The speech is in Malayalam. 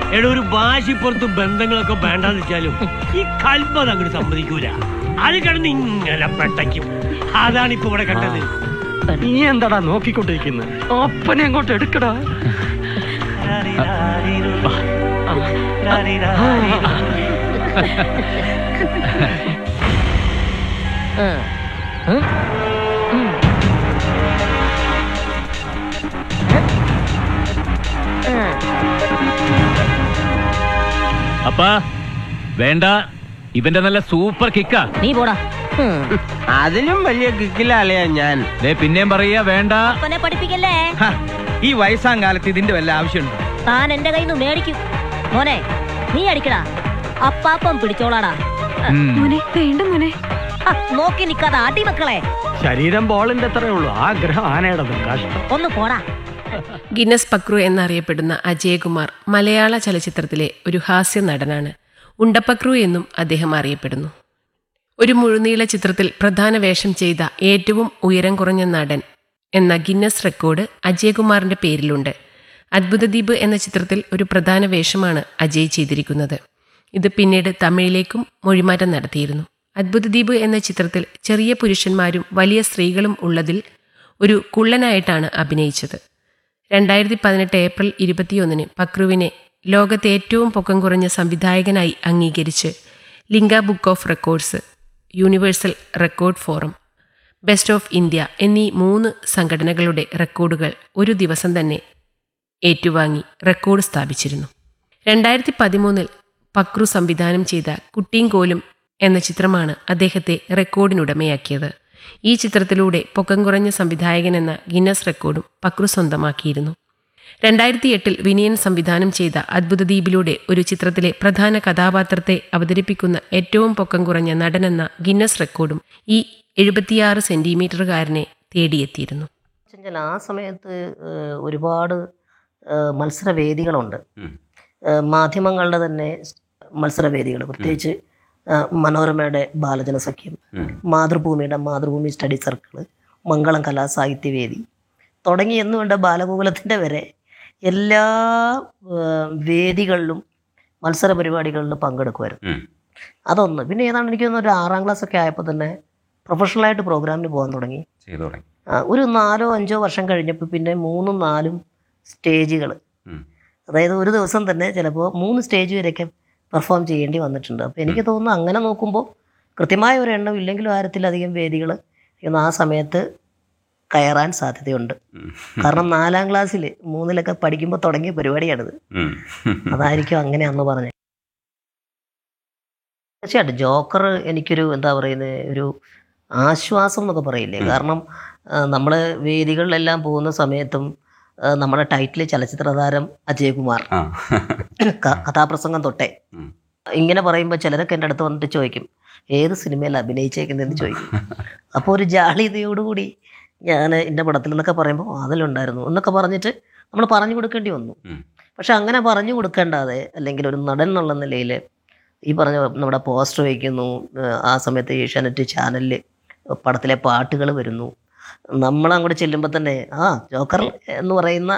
എടാ ഒരു ഭാഷപ്പുറത്ത് ബന്ധങ്ങളൊക്കെ വേണ്ടാന്ന് വെച്ചാലും ഈ കൽപ്പത അങ്ങോട്ട് സമ്മതിക്കൂല അത് കിടന്ന് ഇങ്ങനെ പെട്ടയ്ക്കും അതാണ് ഇപ്പൊ ഇവിടെ കണ്ടത് നീ എന്താടാ നോക്കിക്കൊണ്ടിരിക്കുന്നത് അപ്പനെ അങ്ങോട്ട് എടുക്കടാ അപ്പാ വേണ്ട ഇവന്റെ നല്ല സൂപ്പർ കിക്കാ നീ പോടാ അതിലും വലിയ കിക്കിലാളിയാ ഞാൻ ദേ പിന്നെയും പറയാ വേണ്ട അപ്പനെ പഠിപ്പിക്കല്ലേ ഹ, ഈ വയസ്സാം കാലത്ത് ഇതിന്റെ വല്ല ആവശ്യമുണ്ടോ താൻ എന്റെ കയ്യിൽ നിന്ന് മേടിക്കും മോനെ നീ അടിക്കടാ അപ്പാപ്പം പിടിച്ചോളാടാ ഉം. മോനെ വേണ്ട മോനെ ആ, നോക്കി നിക്കാതെ അടി മക്കളെ ശരീരം ബോളിന്റെ അത്രേ ഉള്ളൂ ആഗ്രഹം ആനയുടേതും കഷ്ടം ഒന്ന് പോടാ ഗിന്നസ് പക്രു എന്നറിയപ്പെടുന്ന അജയകുമാർ മലയാള ചലച്ചിത്രത്തിലെ ഒരു ഹാസ്യ നടനാണ് ഉണ്ടപ്പക്രു എന്നും അദ്ദേഹം അറിയപ്പെടുന്നു ഒരു മുഴുനീള ചിത്രത്തിൽ പ്രധാന വേഷം ചെയ്ത ഏറ്റവും ഉയരം കുറഞ്ഞ നടൻ എന്ന ഗിന്നസ് റെക്കോർഡ് അജയകുമാറിന്റെ പേരിലുണ്ട് അദ്ഭുതദ്വീപ് എന്ന ചിത്രത്തിൽ ഒരു പ്രധാന വേഷമാണ് അജയ് ചെയ്തിരിക്കുന്നത് ഇത് പിന്നീട് തമിഴിലേക്കും മൊഴിമാറ്റം നടത്തിയിരുന്നു അദ്ഭുതദ്വീപ് എന്ന ചിത്രത്തിൽ ചെറിയ പുരുഷന്മാരും വലിയ സ്ത്രീകളും ഉള്ളതിൽ ഒരു കുള്ളനായിട്ടാണ് അഭിനയിച്ചത് രണ്ടായിരത്തി പതിനെട്ട് ഏപ്രിൽ ഇരുപത്തിയൊന്നിന് പക്രുവിനെ ലോകത്തെ ഏറ്റവും പൊക്കം കുറഞ്ഞ സംവിധായകനായി അംഗീകരിച്ച് Limca book of records universal record forum best of India എന്നീ മൂന്ന് സംഘടനകളുടെ റെക്കോർഡുകൾ ഒരു ദിവസം തന്നെ ഏറ്റുവാങ്ങി റെക്കോർഡ് സ്ഥാപിച്ചിരുന്നു രണ്ടായിരത്തി പതിമൂന്നിൽ പക്രു സംവിധാനം ചെയ്ത കുട്ടിയും കോലും എന്ന ചിത്രമാണ് അദ്ദേഹത്തെ റെക്കോർഡിനുടമയാക്കിയത് ഈ ചിത്രത്തിലൂടെ പൊക്കം കുറഞ്ഞ സംവിധായകൻ എന്ന ഗിന്നസ് റെക്കോർഡും പക്രു സ്വന്തമാക്കിയിരുന്നു രണ്ടായിരത്തി എട്ടിൽ വിനയൻ സംവിധാനം ചെയ്ത അദ്ഭുതദ്വീപിലൂടെ ഒരു ചിത്രത്തിലെ പ്രധാന കഥാപാത്രത്തെ അവതരിപ്പിക്കുന്ന ഏറ്റവും പൊക്കം കുറഞ്ഞ നടനെന്ന ഗിന്നസ് റെക്കോർഡും ഈ എഴുപത്തിയാറ് സെന്റിമീറ്ററുകാരനെ തേടിയെത്തിയിരുന്നു വെച്ചാൽ ആ സമയത്ത് ഏഹ്, ഒരുപാട് ഏഹ്, മത്സരവേദികളുണ്ട് ഏഹ്, മാധ്യമങ്ങളുടെ തന്നെ മത്സരവേദികൾ പ്രത്യേകിച്ച് ഏഹ്, മനോരമയുടെ ബാലജന സഖ്യം മാതൃഭൂമിയുടെ മാതൃഭൂമി സ്റ്റഡി സർക്കിള് മംഗളം കലാ സാഹിത്യവേദി തുടങ്ങി എന്ന് വേണ്ട ബാലഗോകുലത്തിൻ്റെ വരെ എല്ലാ ഏഹ്, വേദികളിലും മത്സര പരിപാടികളിലും പങ്കെടുക്കുമായിരുന്നു അതൊന്ന് പിന്നെ ഏതാണ്ട് എനിക്ക് തോന്നുന്നു ഒരു ആറാം ക്ലാസ് ഒക്കെ ആയപ്പോൾ തന്നെ പ്രൊഫഷണലായിട്ട് പ്രോഗ്രാമിന് പോകാൻ തുടങ്ങി ചെയ്തു തുടങ്ങി ആ, ഒരു നാലോ അഞ്ചോ വർഷം കഴിഞ്ഞപ്പോൾ പിന്നെ മൂന്നും നാലും സ്റ്റേജുകൾ ഉം. അതായത് ഒരു ദിവസം തന്നെ ചിലപ്പോൾ മൂന്ന് സ്റ്റേജ് വരെയൊക്കെ പെർഫോം ചെയ്യേണ്ടി വന്നിട്ടുണ്ട് അപ്പോൾ എനിക്ക് തോന്നുന്നു അങ്ങനെ നോക്കുമ്പോൾ കൃത്യമായ ഒരു എണ്ണം ഇല്ലെങ്കിലും ആയിരത്തിലധികം വേദികൾ ഇന്ന് ആ സമയത്ത് കയറാൻ സാധ്യതയുണ്ട് ഉം. കാരണം നാലാം ക്ലാസ്സിൽ മൂന്നിലൊക്കെ പഠിക്കുമ്പോൾ തുടങ്ങിയ പരിപാടിയാണിത് ഉം. അതായിരിക്കും അങ്ങനെ അന്ന് പറഞ്ഞത് തീർച്ചയായിട്ടും ജോക്കർ എനിക്കൊരു എന്താ പറയുന്നത് ഒരു ആശ്വാസം എന്നൊക്കെ പറയില്ലേ കാരണം നമ്മൾ വേദികളിലെല്ലാം പോകുന്ന സമയത്തും ആ, നമ്മുടെ ടൈറ്റിൽ ചലച്ചിത്ര താരം അജയകുമാർ ആ. ക- കഥാപ്രസംഗം തൊട്ടേ ഉം. ഇങ്ങനെ പറയുമ്പോൾ ചിലരൊക്കെ എൻ്റെ അടുത്ത് വന്നിട്ട് ചോദിക്കും ഏത് സിനിമയിൽ അഭിനയിച്ചേക്കുന്നതെന്ന് ചോദിക്കും അപ്പോൾ ഒരു ജാളിതയോടുകൂടി ഞാൻ എൻ്റെ പടത്തിൽ എന്നൊക്കെ പറയുമ്പോൾ "ആ, അതിലുണ്ടായിരുന്നു എന്നൊക്കെ പറഞ്ഞിട്ട് നമ്മൾ പറഞ്ഞു കൊടുക്കേണ്ടി വന്നു ഉം. പക്ഷെ അങ്ങനെ പറഞ്ഞു കൊടുക്കേണ്ടാതെ അല്ലെങ്കിൽ ഒരു നടൻ എന്നുള്ള നിലയിൽ ഈ പറഞ്ഞ നമ്മുടെ പോസ്റ്റർ വയ്ക്കുന്നു ഏഹ് ആ സമയത്ത് ഏഷ്യാനെറ്റ് ചാനലിൽ പടത്തിലെ പാട്ടുകൾ വരുന്നു നമ്മളങ്ങോട്ട് ചെല്ലുമ്പോൾ തന്നെ ആ ജോക്കർ എന്ന് പറയുന്ന